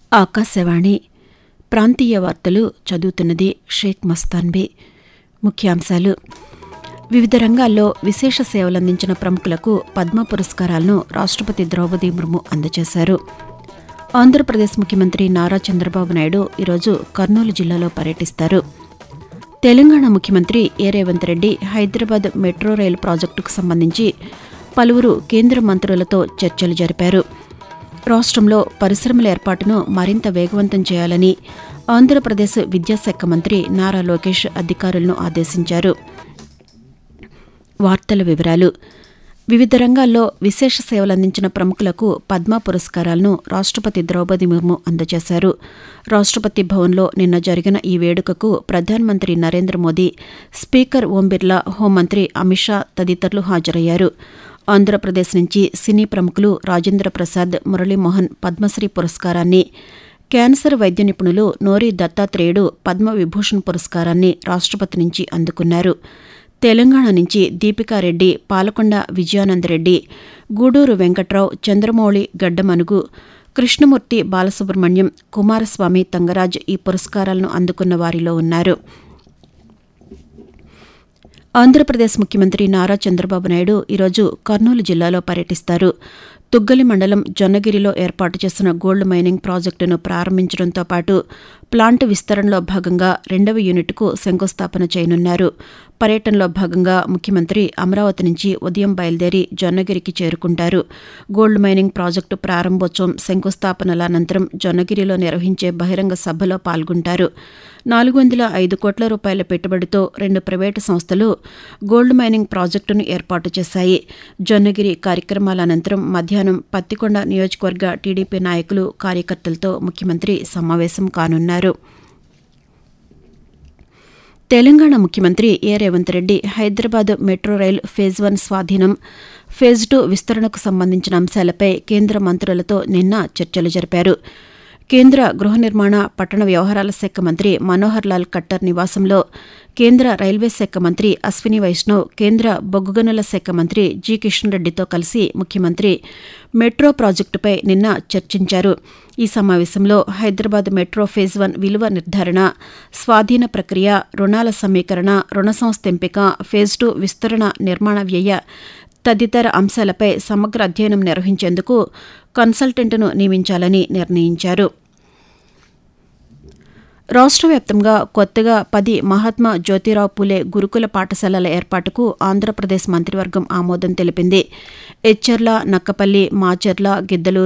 ఆకాశవాణి ప్రాంతీయ వార్తలు చదువుతున్నది షేక్ మస్తాన్బీ ముఖ్యాంశాలు వివిధ రంగాల్లో విశేష సేవలందించిన ప్రముఖులకు పద్మ పురస్కారాలను రాష్టపతి ద్రౌపది ముర్ము అందజేశారు ఆంధ్రప్రదేశ్ ముఖ్యమంత్రి నారా చంద్రబాబు నాయుడు ఈరోజు కర్నూలు జిల్లాలో పర్యటిస్తారు తెలంగాణ ముఖ్యమంత్రి A Revanth Reddy Hyderabad metro rail ప్రాజెక్టుకు సంబంధించి పలువురు కేంద్ర మంత్రులతో చర్చలు జరిపారు రాష్ట్రంలో పరిశ్రమల ఏర్పాటును మరింత వేగవంతం చేయాలని ఆంధ్రప్రదేశ్ విద్యాశాఖ మంత్రి నారా లోకేష్ అధికారులను ఆదేశించారు వార్తల వివరాలు వివిధ రంగాల్లో విశేష సేవలందించిన ప్రముఖులకు పద్మ పురస్కారాలను రాష్టపతి ద్రౌపది ముర్ము అందజేశారు రాష్టపతి భవన్లో నిన్న జరిగిన ఈ వేడుకకు ప్రధానమంత్రి నరేంద్ర మోదీ స్పీకర్ ఓం బిర్లా హోంమంత్రి అమిత్ షా తదితరులు హాజరయ్యారు ఆంధ్రప్రదేశ్ నుంచి సినీ ప్రముఖులు రాజేంద్ర ప్రసాద్ మురళీమోహన్ పద్మశ్రీ పురస్కారాన్ని క్యాన్సర్ వైద్య నిపుణులు నోరి దత్తాత్రేయుడు పద్మవిభూషణ్ పురస్కారాన్ని రాష్టపతి నుంచి అందుకున్నారు తెలంగాణ నుంచి దీపికారెడ్డి పాలకొండ విజయానందరెడ్డి గూడూరు వెంకట్రావు చంద్రమౌళి గడ్డమనుగు కృష్ణమూర్తి బాలసుబ్రహ్మణ్యం కుమారస్వామి తంగరాజ్ ఈ పురస్కారాలను అందుకున్న వారిలో ఉన్నారు ఆంధ్రప్రదేశ్ ముఖ్యమంత్రి నారా చంద్రబాబు నాయుడు ఈరోజు కర్నూలు జిల్లాలో పర్యటిస్తారు తుగ్గలి మండలం జొన్నగిరిలో ఏర్పాటు చేసిన గోల్డ్ మైనింగ్ ప్రాజెక్టును ప్రారంభించడంతో పాటు ప్లాంట్ విస్తరణలో భాగంగా రెండవ యూనిట్కు శంకుస్థాపన చేయనున్నారు పర్యటనలో భాగంగా ముఖ్యమంత్రి అమరావతి నుంచి ఉదయం బయలుదేరి జొన్నగిరికి చేరుకుంటారు గోల్డ్ మైనింగ్ ప్రాజెక్టు ప్రారంభోత్సవం శంకుస్థాపనల అనంతరం జొన్నగిరిలో నిర్వహించే బహిరంగ సభలో పాల్గొంటారు నాలుగు వందల ఐదు కోట్ల రూపాయల పెట్టుబడితో రెండు ప్రైవేటు సంస్థలు గోల్డ్ మైనింగ్ ప్రాజెక్టును ఏర్పాటు చేశాయి జొన్నగిరి కార్యక్రమాల అనంతరం మధ్యాహ్నం పత్తికొండ నియోజకవర్గ టీడీపీ నాయకులు కార్యకర్తలతో ముఖ్యమంత్రి సమావేశం కానున్నారు తెలంగాణ ముఖ్యమంత్రి A Revanth Reddy Hyderabad metro rail phase one స్వాధీనం ఫేజ్ టూ విస్తరణకు సంబంధించిన అంశాలపై కేంద్ర మంత్రులతో నిన్న చర్చలు జరిపారు కేంద్ర గృహ నిర్మాణ పట్టణ వ్యవహారాల శాఖ మంత్రి మనోహర్ లాల్ ఖట్టర్ నివాసంలో కేంద్ర రైల్వే శాఖ మంత్రి అశ్విని వైష్ణవ్ కేంద్ర బొగ్గుగనుల శాఖ మంత్రి జి కిషన్ రెడ్డితో కలిసి ముఖ్యమంత్రి మెట్రో ప్రాజెక్టుపై నిన్న చర్చించారు ఈ సమావేశంలో హైదరాబాద్ మెట్రో ఫేజ్ వన్ విలువ నిర్ధారణ స్వాధీన ప్రక్రియ రుణాల సమీకరణ రుణ సంస్థ ఎంపిక ఫేజ్ టూ విస్తరణ నిర్మాణ వ్యయ తదితర అంశాలపై సమగ్ర అధ్యయనం నిర్వహించేందుకు కన్సల్టెంట్ను నియమించాలని నిర్ణయించారు రాష్ట్ర వ్యాప్తంగా కొత్తగా పది మహాత్మా జ్యోతిరావు పూలే గురుకుల పాఠశాలల ఏర్పాటుకు ఆంధ్రప్రదేశ్ మంత్రివర్గం ఆమోదం తెలిపింది ఎచ్చెర్ల నక్కపల్లి మాచర్ల గిద్దలూరు